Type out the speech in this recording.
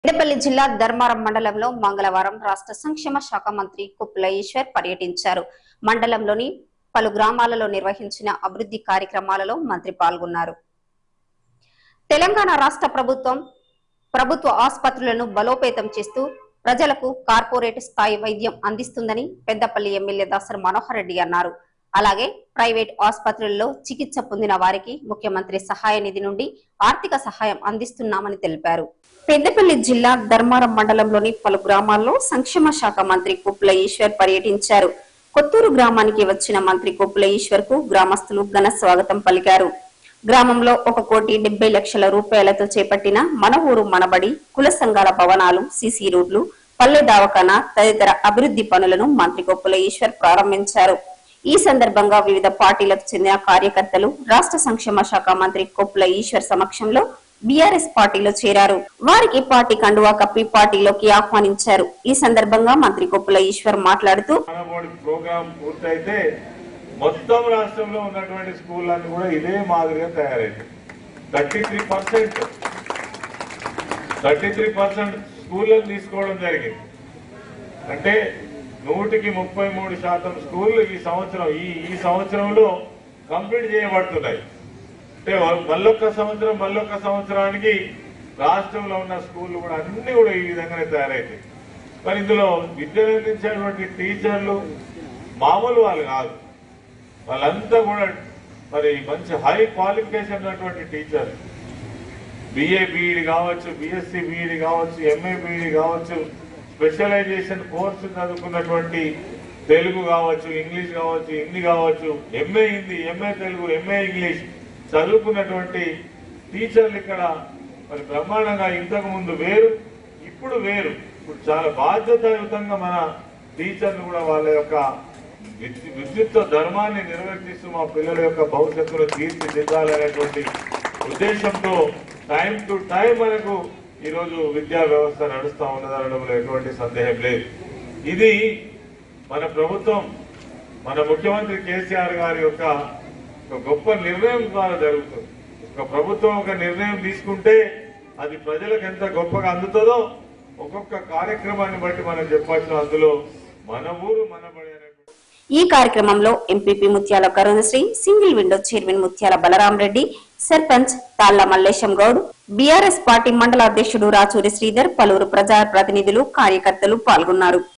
పెద్దపల్లి జిల్లా ధర్మారం మండలంలో మంగళవారం రాష్ట్ర సంక్షేమ శాఖ మంత్రి కుప్పుల ఈశ్వర్ పర్యటించారు మండలంలోని పలు గ్రామాలలో నిర్వహించిన అభివృద్ధి కార్యక్రమాలలో మంత్రి పాల్గొన్నారు తెలంగాణ రాష్ట్ర ప్రభుత్వం ప్రభుత్వ ఆసుపత్రులను బలోపేతం చేస్తూ ప్రజలకు కార్పొరేట్ స్థాయి వైద్యం అందిస్తుందని పెద్దపల్లి ఎమ్మెల్యే దాసరి మనోహర్ రెడ్డి అన్నారు అలాగే ప్రైవేట్ ఆసుపత్రుల్లో చికిత్స పొందిన వారికి ముఖ్యమంత్రి సహాయ నిధి నుండి ఆర్థిక సహాయం అందిస్తున్నామని తెలిపారు పెద్దపల్లి జిల్లా ధర్మారం మండలంలోని పలు గ్రామాల్లో సంక్షేమ శాఖ మంత్రి కుప్పుల ఈశ్వర్ పర్యటించారు కొత్తూరు గ్రామానికి వచ్చిన మంత్రి కుప్పుల ఈశ్వర్ కు గ్రామస్తులు ఘన స్వాగతం పలికారు గ్రామంలో ఒక కోటి డెబ్బై లక్షల రూపాయలతో చేపట్టిన మన ఊరు మనబడి కుల సంఘాల భవనాలు సిసి రోడ్లు పల్లె దవాఖానా తదితర అభివృద్ధి పనులను మంత్రి కొప్పుల ఈశ్వర్ ప్రారంభించారు ఈ సందర్భంగా వివిధ పార్టీలకు చెందిన కార్యకర్తలు రాష్ట్ర సంక్షేమ శాఖ మంత్రి కొప్పుల ఈశ్వర్ సమక్షంలో బీఆర్ఎస్ పార్టీలో చేరారు వారికి పార్టీ కండువా కప్పి పార్టీలోకి ఆహ్వానించారు ఈ సందర్భంగా మంత్రి కొప్పుల ఈశ్వర్ మాట్లాడుతూ మానవుడి ప్రోగ్రాం పూర్తయితే మొత్తం రాష్ట్రంలో ఉన్నటువంటి స్కూళ్ళన్నీ కూడా ఇదే మాదిరిగా తయారైంది thirty three percent thirty three percent స్కూళ్ళని తీసుకోవడం జరిగింది అంటే నూటికి ముప్పై మూడు శాతం స్కూళ్ళు ఈ సంవత్సరం ఈ ఈ సంవత్సరంలో కంప్లీట్ చేయబడుతున్నాయి అంటే మళ్ళొక్క సంవత్సరం మళ్ళొక్క సంవత్సరానికి రాష్ట్రంలో ఉన్న స్కూళ్ళు కూడా అన్ని కూడా ఈ విధంగానే తయారైతాయి మరి ఇందులో విద్యను అందించేటువంటి టీచర్లు మామూలు వాళ్ళు కాదు వాళ్ళంతా కూడా మరి మంచి హై క్వాలిఫికేషన్ ఉన్నటువంటి టీచర్ బిఏ బీఈడి కావచ్చు బిఎస్సి బీఈడి కావచ్చు ఎంఏ బీఈడి కావచ్చు స్పెషలైజేషన్ కోర్సు చదువుకున్నటువంటి తెలుగు కావచ్చు ఇంగ్లీష్ కావచ్చు హిందీ కావచ్చు MA Hindi MA Telugu MA English చదువుకున్నటువంటి టీచర్లు ఇక్కడ మరి బ్రహ్మాండంగా ఇంతకు ముందు వేరు ఇప్పుడు వేరు ఇప్పుడు చాలా బాధ్యతాయుతంగా మన టీచర్లు కూడా వాళ్ళ యొక్క విద్యు- విద్యుత్ ధర్మాన్ని నిర్వర్తిస్తూ మా పిల్లల యొక్క భవిష్యత్తును తీర్చిదిద్దాలనేటువంటి ఉద్దేశంతో టైం టు టైం మనకు ఈరోజు విద్యా వ్యవస్థ నడుస్తా ఉన్నదనడంలో ఎటువంటి సందేహం లేదు ఇది మన ప్రభుత్వం మన ముఖ్యమంత్రి కేసీఆర్ గారి యొక్క ఒక గొప్ప నిర్ణయం ద్వారా జరుగుతుంది ఒక ప్రభుత్వం ఒక నిర్ణయం తీసుకుంటే అది ప్రజలకు ఎంత గొప్పగా అందుతుందో ఒక్కొక్క కార్యక్రమాన్ని బట్టి మనం చెప్పచ్చు అందులో మన ఊరు మన బడి అనేటువంటి ఈ కార్యక్రమంలో ఎంపీపీ ముత్యాల కరుణశ్రీ సింగిల్ విండో చైర్మన్ ముత్యాల బలరాం రెడ్డి సర్పంచ్ తాళ్ల మల్లేశం గౌడ్ బీఆర్ఎస్ పార్టీ మండల అధ్యక్షుడు రాచూరి శ్రీధర్ పలువురు ప్రజా ప్రతినిధులు కార్యకర్తలు పాల్గొన్నారు